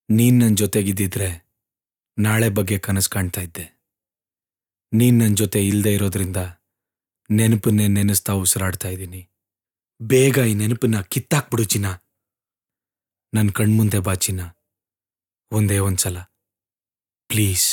ನೀನ್ ನನ್ನ ಜೊತೆಗಿದ್ದಿದ್ರೆ ನಾಳೆ ಬಗ್ಗೆ ಕನಸು ಕಾಣ್ತಾ ಇದ್ದೆ ನೀನ್ ನನ್ನ ಜೊತೆ ಇಲ್ಲದೆ ಇರೋದ್ರಿಂದ ನೆನಪನ್ನೇ ನೆನೆಸ್ತಾ ಉಸಿರಾಡ್ತಾ ಇದ್ದೀನಿ ಬೇಗ ಈ ನೆನಪನ್ನ ಕಿತ್ತಾಕ್ಬಿಡು ಚಿನ್ನ ನನ್ನ ಕಣ್ಮುಂದೆ ಬಾ ಚಿನ್ನ ಒಂದೇ ಒಂದ್ಸಲ ಪ್ಲೀಸ್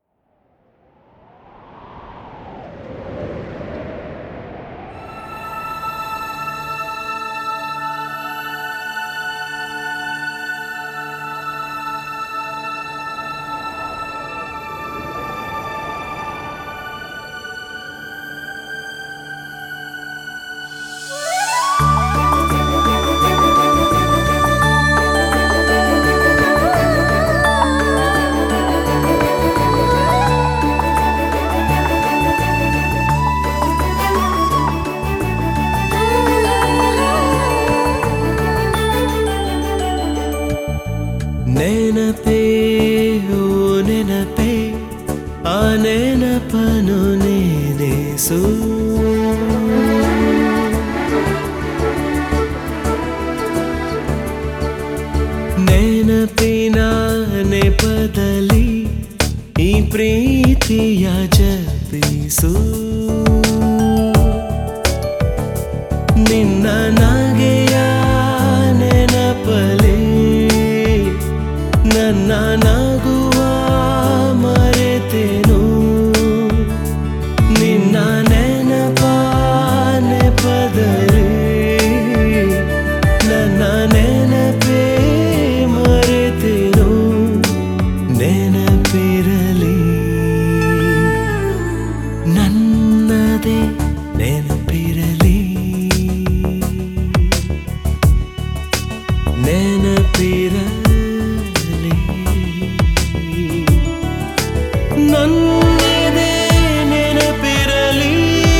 ನೆನಪೇ ಓ ನೆನಪೇ ಆ ನೆನಪನು ನೆನೆಸು ನೆನಪಿನ ನೆಪದಲ್ಲಿ ಈ ಪ್ರೀತಿಯ ಜಪಿಸು ನಿನ್ನ ನಗೆಯ ನೆನಪಲಿ ನನ್ನ ನಗುವ ಮರೆತೆನು ನಿನ್ನ ನೆನಪ ನೆಪದಲ್ಲಿ ನನ್ನ ನೆನಪೇ ಮರೆತೆನು ನೆನಪಿರಲಿ ನನ್ನದೇ ನೆನಪಿರಲಿ ನೆನಪಿರಲಿ ನನ್ನದೇ ನೆನಪಿರಲಿ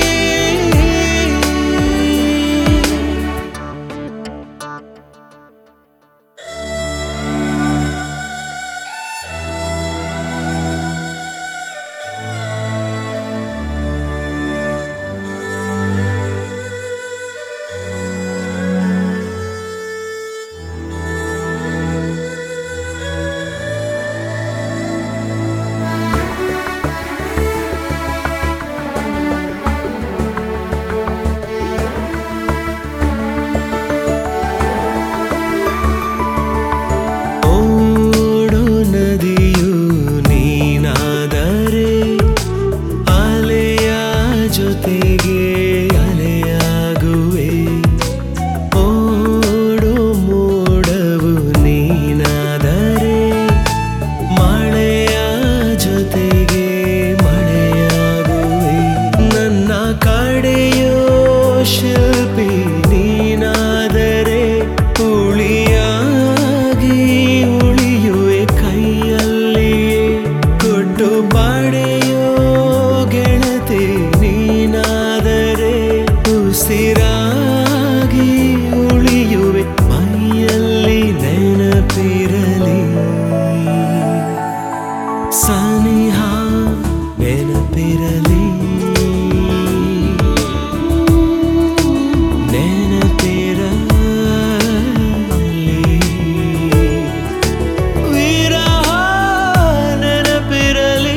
ಓಡು ನದಿಯು ನೀನಾದರೆ ಅಲೆಯ ಜೊತೆಗೆ ಅಲೆಯಾಗುವೆ ಓಡು ಮೋಡವು ನೀನಾದರೆ ಮಳೆಯ ಜೊತೆಗೆ ಮಳೆಯಾಗುವೆ ನನ್ನ ಕಡೆಯೋ ಶಿಲ್ಪಿ ನೀನಾದರೆ ಉಳಿಯಾಗಿ ಉಳಿಯುವೆ ಕೈಯಲ್ಲಿಯೇ ಕೊಟ್ಟು ಪಡೆಯೋ ಗೆಳತಿ ನೀನಾದರೆ ಉಸಿರಾಗಿ ಉಳಿಯುವೆ ಮೈಯಲ್ಲಿ ನೆನಪಿರಲಿ ಸನಿಹ ನೆನಪಿರಲಿ ನೆನಪಿರಲಿ ವಿರಹ ನೆನಪಿರಲಿ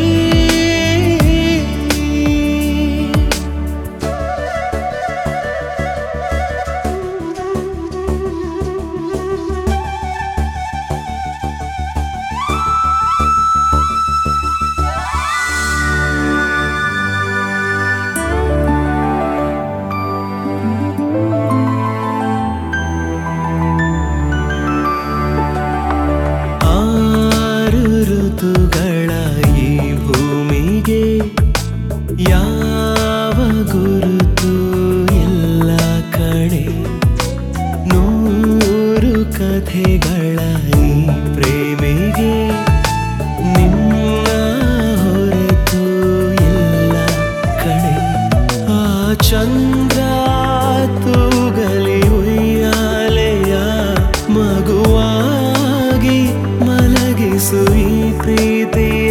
ಆರು ಋತುಗಳ ಈ ಭೂಮಿಗೆ ಯಾವ ಗುರುತು ಇಲ್ಲ ಕಣೆ ನೂರು ಕಥೆಗಳ ಈ ಪ್ರೇಮಿಗೆ ನಿನ್ನ ಹೊರತು ಇಲ್ಲ ಕಣೆ ಆ ಚಂದ್ರ ತೂಗಲಿ ಉಯ್ಯಾಲೆಯ ಮಗುವಾಗಿ ಮಲಗಿಸು ಈ ಪ್ರೀತಿಯ